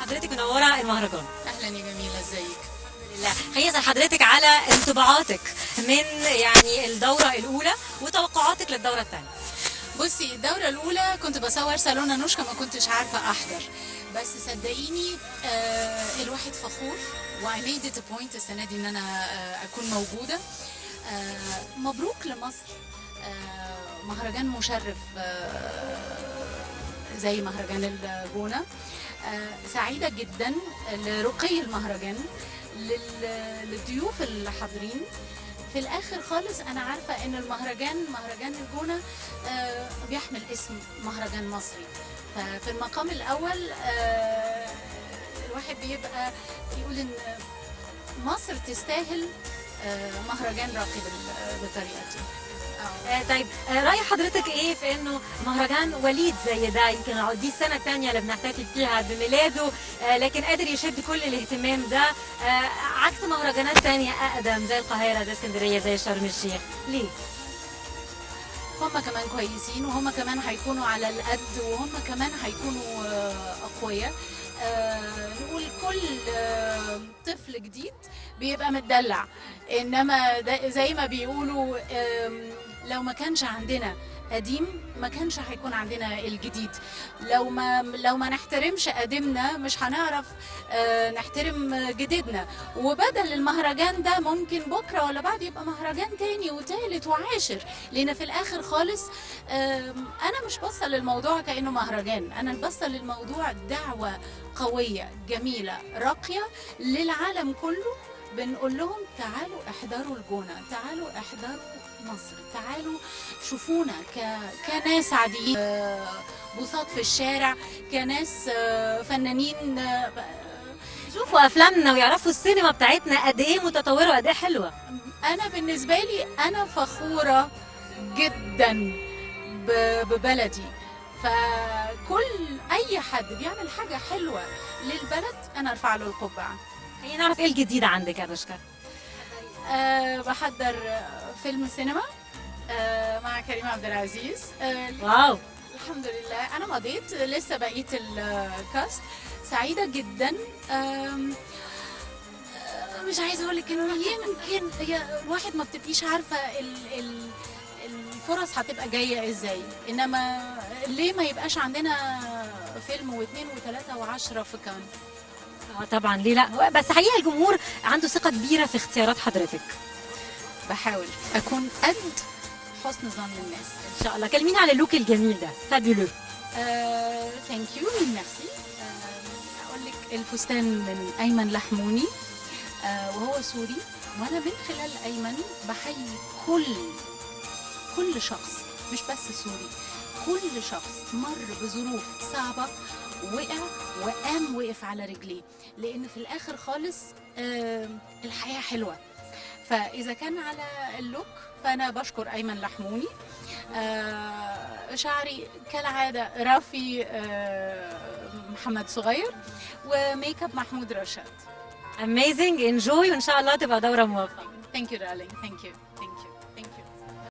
حضرتك منوره المهرجان اهلا يا جميله ازيك لا خليني اسال حضرتك على انطباعاتك من يعني الدوره الاولى وتوقعاتك للدوره الثانيه بصي الدورة الأولى كنت بصور صالون نوشكا ما كنتش عارفة أحضر بس صدقيني آه الواحد فخور واي ميد ات بوينت السنة دي إن أنا آه أكون موجودة آه مبروك لمصر آه مهرجان مشرف آه زي مهرجان الجونة آه سعيدة جدا لرقي المهرجان لل- للضيوف الحاضرين في الاخر خالص انا عارفه ان المهرجان مهرجان الجونه آه، بيحمل اسم مهرجان مصري ففي المقام الاول آه، الواحد بيبقى يقول ان مصر تستاهل آه، مهرجان راقي بال- بالطريقه دي آه. آه طيب آه راي حضرتك ايه في انه مهرجان وليد زي ده يمكن دي السنه الثانيه اللي بنحتفل فيها بميلاده آه لكن قادر يشد كل الاهتمام ده آه عكس مهرجانات ثانيه اقدم زي القاهره زي اسكندريه زي شرم الشيخ ليه؟ هم كمان كويسين وهم كمان هيكونوا على القد وهم كمان هيكونوا آه، أقوياء آه، نقول كل آه، طفل جديد بيبقى متدلع انما ده زي ما بيقولوا آم، لو ما كانش عندنا قديم ما كانش هيكون عندنا الجديد لو ما لو ما نحترمش قديمنا مش هنعرف آه، نحترم جديدنا وبدل المهرجان ده ممكن بكره ولا بعد يبقى مهرجان تاني وتالت وعاشر لان في الاخر خالص آم، انا مش باصه للموضوع كانه مهرجان انا باصه للموضوع دعوه قويه جميله راقيه للعالم كله بنقول لهم تعالوا احضروا الجونه تعالوا احضروا مصر تعالوا شوفونا ك... كناس عاديين آه، بساط في الشارع كناس آه، فنانين آه، يشوفوا افلامنا ويعرفوا السينما بتاعتنا قد ايه متطوره وقد ايه حلوه انا بالنسبه لي انا فخوره جدا ب- ببلدي فكل اي حد بيعمل حاجه حلوه للبلد انا ارفع له القبعه خلينا نعرف ايه الجديد عندك يا بشكر أه بحضر آه، فيلم سينما أه مع كريم عبد العزيز أه واو الحمد لله انا مضيت لسه بقيت الكاست سعيده جدا أم، أه، مش عايزه اقول لك انه يمكن هي الواحد ما بتبقيش عارفه ال ال الفرص هتبقى جايه ازاي انما ليه ما يبقاش عندنا فيلم واثنين وثلاثه وعشرة في كان اه طبعا ليه لا بس حقيقه الجمهور عنده ثقه كبيره في اختيارات حضرتك بحاول اكون قد حسن ظن الناس ان شاء الله كلمينا على اللوك الجميل ده فابيولو ثانك يو ميرسي اقول لك الفستان من ايمن لحموني آه، وهو سوري وانا من خلال ايمن بحيي كل كل شخص مش بس سوري كل شخص مر بظروف صعبه وقع وقام وقف على رجليه لان في الاخر خالص آه، الحياه حلوه فاذا كان على اللوك فانا بشكر ايمن لحموني آه، شعري كالعاده رافي آه، محمد صغير وميك اب محمود رشاد اميزنج انجوي وان شاء الله تبقى دوره موفقه ثانك يو دارلينج ثانك يو